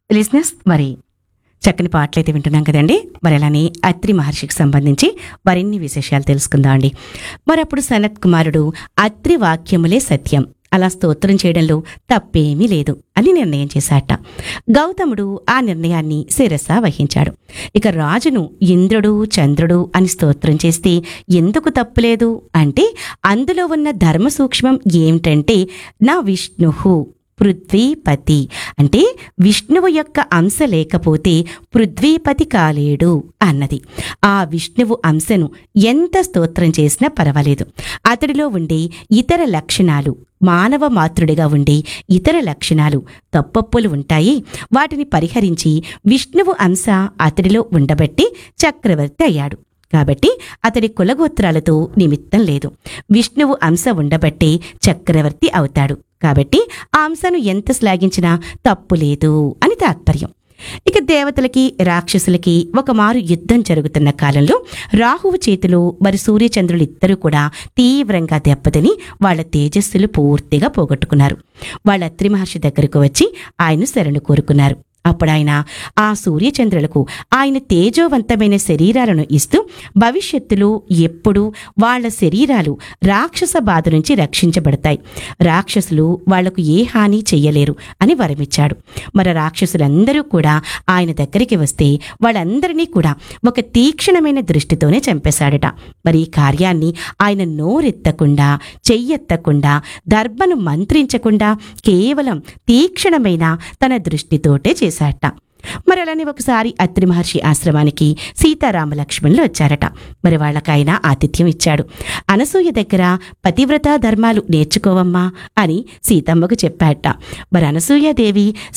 లిజినెస్ మరి చక్కని పాటలైతే వింటున్నాం కదండి మరి అలానే అత్రి మహర్షికి సంబంధించి మరిన్ని విశేషాలు తెలుసుకుందాం అండి మరి అప్పుడు సనత్ కుమారుడు అత్రి వాక్యములే సత్యం అలా స్తోత్రం చేయడంలో తప్పేమీ లేదు అని నిర్ణయం చేశాట గౌతముడు ఆ నిర్ణయాన్ని శిరస వహించాడు ఇక రాజును ఇంద్రుడు చంద్రుడు అని స్తోత్రం చేస్తే ఎందుకు తప్పులేదు అంటే అందులో ఉన్న ధర్మ సూక్ష్మం ఏమిటంటే నా విష్ణుహు పృథ్వీపతి అంటే విష్ణువు యొక్క అంశ లేకపోతే పృథ్వీపతి కాలేడు అన్నది ఆ విష్ణువు అంశను ఎంత స్తోత్రం చేసినా పర్వాలేదు అతడిలో ఉండే ఇతర లక్షణాలు మానవ మాతృడిగా ఉండే ఇతర లక్షణాలు తప్పొప్పులు ఉంటాయి వాటిని పరిహరించి విష్ణువు అంశ అతడిలో ఉండబట్టి చక్రవర్తి అయ్యాడు కాబట్టి అతడి కులగోత్రాలతో నిమిత్తం లేదు విష్ణువు అంశ ఉండబట్టే చక్రవర్తి అవుతాడు కాబట్టి ఆ అంశను ఎంత శ్లాఘించినా తప్పు లేదు అని తాత్పర్యం ఇక దేవతలకి రాక్షసులకి ఒక మారు యుద్ధం జరుగుతున్న కాలంలో రాహువు చేతిలో మరి సూర్యచంద్రులు ఇద్దరూ కూడా తీవ్రంగా దెబ్బతిని వాళ్ళ తేజస్సులు పూర్తిగా పోగొట్టుకున్నారు వాళ్ళ అత్రి మహర్షి దగ్గరకు వచ్చి ఆయన శరణు కోరుకున్నారు అప్పుడు ఆయన ఆ సూర్యచంద్రులకు ఆయన తేజోవంతమైన శరీరాలను ఇస్తూ భవిష్యత్తులో ఎప్పుడూ వాళ్ళ శరీరాలు రాక్షస బాధ నుంచి రక్షించబడతాయి రాక్షసులు వాళ్లకు ఏ హాని చెయ్యలేరు అని వరమిచ్చాడు మరి రాక్షసులందరూ కూడా ఆయన దగ్గరికి వస్తే వాళ్ళందరినీ కూడా ఒక తీక్షణమైన దృష్టితోనే చంపేశాడట మరి ఈ కార్యాన్ని ఆయన నోరెత్తకుండా చెయ్యెత్తకుండా దర్భను మంత్రించకుండా కేవలం తీక్షణమైన తన దృష్టితోటే చేశాట మరి అలానే ఒకసారి అత్రి మహర్షి ఆశ్రమానికి సీతారామ లక్ష్మణులు వచ్చారట మరి వాళ్ళకైన ఆతిథ్యం ఇచ్చాడు అనసూయ దగ్గర పతివ్రత ధర్మాలు నేర్చుకోవమ్మా అని సీతమ్మకు చెప్పాట మరి అనసూయాదేవి